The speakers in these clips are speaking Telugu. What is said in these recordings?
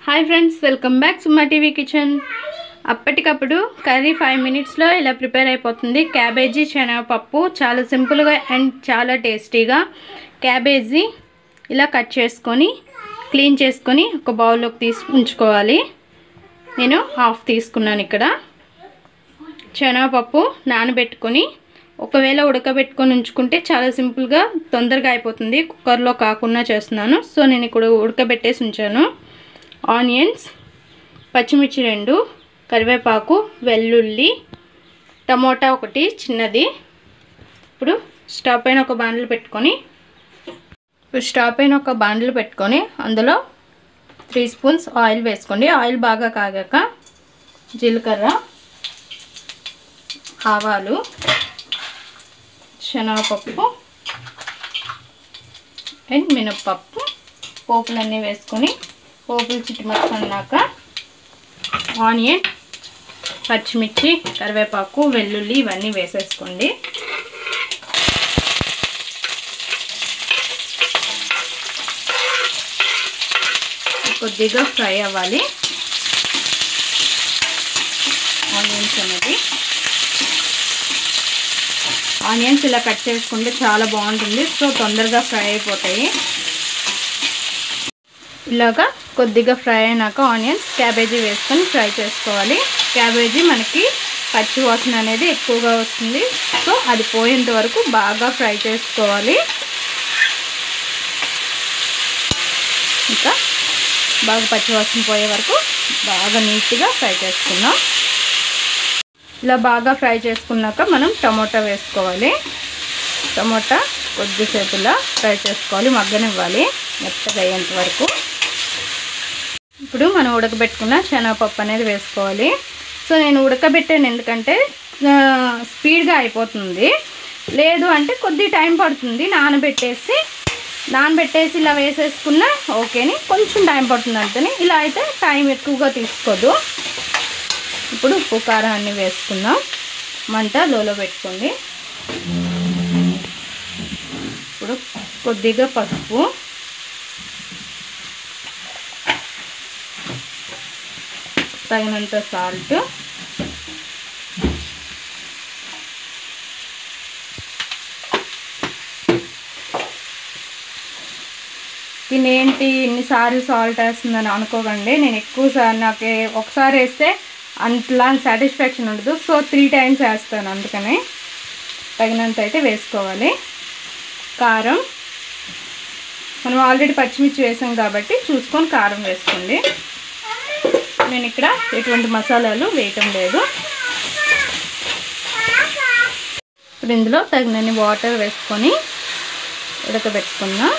hi friends welcome back Suma TV kitchen అప్పటికప్పుడు కర్రీ ఫైవ్ మినిట్స్లో ఇలా ప్రిపేర్ అయిపోతుంది క్యాబేజీ శనగపప్పు చాలా సింపుల్గా అండ్ చాలా టేస్టీగా క్యాబేజీ ఇలా కట్ చేసుకొని క్లీన్ చేసుకొని ఒక బౌల్లోకి తీసి ఉంచుకోవాలి నేను హాఫ్ తీసుకున్నాను ఇక్కడ శనగపప్పు నానబెట్టుకొని ఒకవేళ ఉడకబెట్టుకొని ఉంచుకుంటే చాలా సింపుల్గా తొందరగా అయిపోతుంది కుక్కర్లో కాకుండా చేస్తున్నాను సో నేను ఇక్కడ ఉడకబెట్టేసి ఉంచాను ఆనియన్స్ పచ్చిమిర్చి రెండు కరివేపాకు వెల్లుల్లి టమోటా ఒకటి చిన్నది ఇప్పుడు స్టవ్ పైన ఒక బాండ్లు పెట్టుకొని ఇప్పుడు స్టవ్ పైన ఒక బాండ్లు పెట్టుకొని అందులో త్రీ స్పూన్స్ ఆయిల్ వేసుకోండి ఆయిల్ బాగా కాగాక జీలకర్ర ఆవాలు శనగపప్పు అండ్ మినప్పప్పు పోపులన్నీ వేసుకొని పోపులు చిట్టుమట్టుకున్నాక ఆనియన్ పచ్చిమిర్చి కరివేపాకు వెల్లుల్లి ఇవన్నీ వేసేసుకోండి కొద్దిగా ఫ్రై అవ్వాలి ఆనియన్స్ అనేది ఆనియన్స్ ఇలా కట్ చేసుకుంటే చాలా బాగుంటుంది సో తొందరగా ఫ్రై అయిపోతాయి ఇలాగా కొద్దిగా ఫ్రై అయినాక ఆనియన్స్ క్యాబేజీ వేసుకొని ఫ్రై చేసుకోవాలి క్యాబేజీ మనకి పచ్చి వాసన అనేది ఎక్కువగా వస్తుంది సో అది పోయేంత వరకు బాగా ఫ్రై చేసుకోవాలి ఇంకా బాగా పచ్చి వాసన పోయే వరకు బాగా నీట్గా ఫ్రై చేసుకుందాం ఇలా బాగా ఫ్రై చేసుకున్నాక మనం టమోటా వేసుకోవాలి టమోటా కొద్దిసేపు ఇలా ఫ్రై చేసుకోవాలి మగ్గనివ్వాలి మెత్తగా అయ్యేంత వరకు ఇప్పుడు మనం ఉడకబెట్టుకున్న శనగపప్పు అనేది వేసుకోవాలి సో నేను ఉడకబెట్టాను ఎందుకంటే స్పీడ్గా అయిపోతుంది లేదు అంటే కొద్ది టైం పడుతుంది నానబెట్టేసి నానబెట్టేసి ఇలా వేసేసుకున్నా ఓకేని కొంచెం టైం పడుతుంది అంతని ఇలా అయితే టైం ఎక్కువగా తీసుకోదు ఇప్పుడు ఉప్పు కారం అన్నీ వేసుకుందాం మంట లోలో పెట్టుకోండి ఇప్పుడు కొద్దిగా పసుపు తగినంత సాల్ట్ దీని ఏంటి ఇన్నిసార్లు సాల్ట్ వేస్తుందని అనుకోకండి నేను ఎక్కువసారి నాకు ఒకసారి వేస్తే అంతలా సాటిస్ఫాక్షన్ ఉండదు సో త్రీ టైమ్స్ వేస్తాను అందుకని తగినంత అయితే వేసుకోవాలి కారం మనం ఆల్రెడీ పచ్చిమిర్చి వేసాం కాబట్టి చూసుకొని కారం వేసుకోండి నేను ఇక్కడ ఎటువంటి మసాలాలు వేయటం లేదు ఇప్పుడు ఇందులో తగినన్ని వాటర్ వేసుకొని ఉడకబెట్టుకుందాం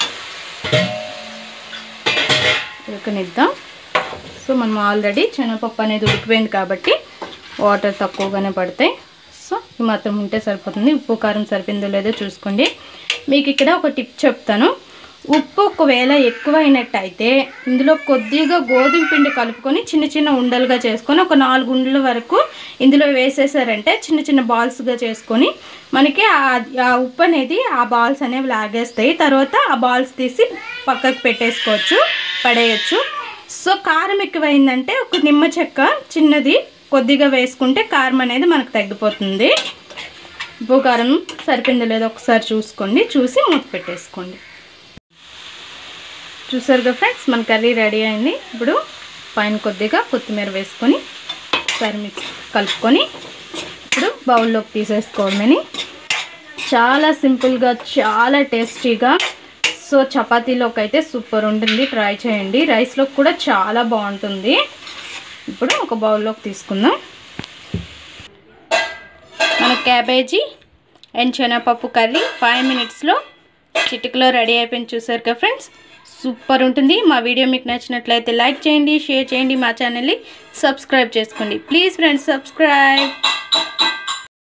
ఉడకనిద్దాం సో మనం ఆల్రెడీ శనగపప్పు అనేది ఉడికిపోయింది కాబట్టి వాటర్ తక్కువగానే పడతాయి సో ఈ మాత్రం ఉంటే సరిపోతుంది ఉప్పు కారం సరిపోయిందో లేదో చూసుకోండి మీకు ఇక్కడ ఒక టిప్ చెప్తాను ఉప్పు ఒకవేళ ఎక్కువైనట్టయితే ఇందులో కొద్దిగా గోధుమ పిండి కలుపుకొని చిన్న చిన్న ఉండలుగా చేసుకొని ఒక నాలుగు ఉండల వరకు ఇందులో వేసేసారంటే చిన్న చిన్న బాల్స్గా చేసుకొని మనకి ఆ ఉప్పు అనేది ఆ బాల్స్ అనేవి లాగేస్తాయి తర్వాత ఆ బాల్స్ తీసి పక్కకు పెట్టేసుకోవచ్చు పడేయచ్చు సో కారం ఎక్కువైందంటే ఒక నిమ్మ చెక్క చిన్నది కొద్దిగా వేసుకుంటే కారం అనేది మనకు తగ్గిపోతుంది ఉప్పు కారం సరిపోయిందో లేదో ఒకసారి చూసుకోండి చూసి మూత పెట్టేసుకోండి చూసారుగా ఫ్రెండ్స్ మన కర్రీ రెడీ అయింది ఇప్పుడు పైన కొద్దిగా కొత్తిమీర వేసుకొని ఒకసారి మిక్స్ కలుపుకొని ఇప్పుడు బౌల్లోకి తీసేసుకోవడమని చాలా సింపుల్గా చాలా టేస్టీగా సో చపాతీలోకి అయితే సూపర్ ఉంటుంది ట్రై చేయండి రైస్లోకి కూడా చాలా బాగుంటుంది ఇప్పుడు ఒక బౌల్లోకి తీసుకుందాం మన క్యాబేజీ అండ్ శనగపప్పు కర్రీ ఫైవ్ మినిట్స్లో చిటికలో రెడీ అయిపోయింది చూసారు కదా ఫ్రెండ్స్ సూపర్ ఉంటుంది మా వీడియో మీకు నచ్చినట్లయితే లైక్ చేయండి షేర్ చేయండి మా ఛానల్ని సబ్స్క్రైబ్ చేసుకోండి ప్లీజ్ ఫ్రెండ్స్ సబ్స్క్రైబ్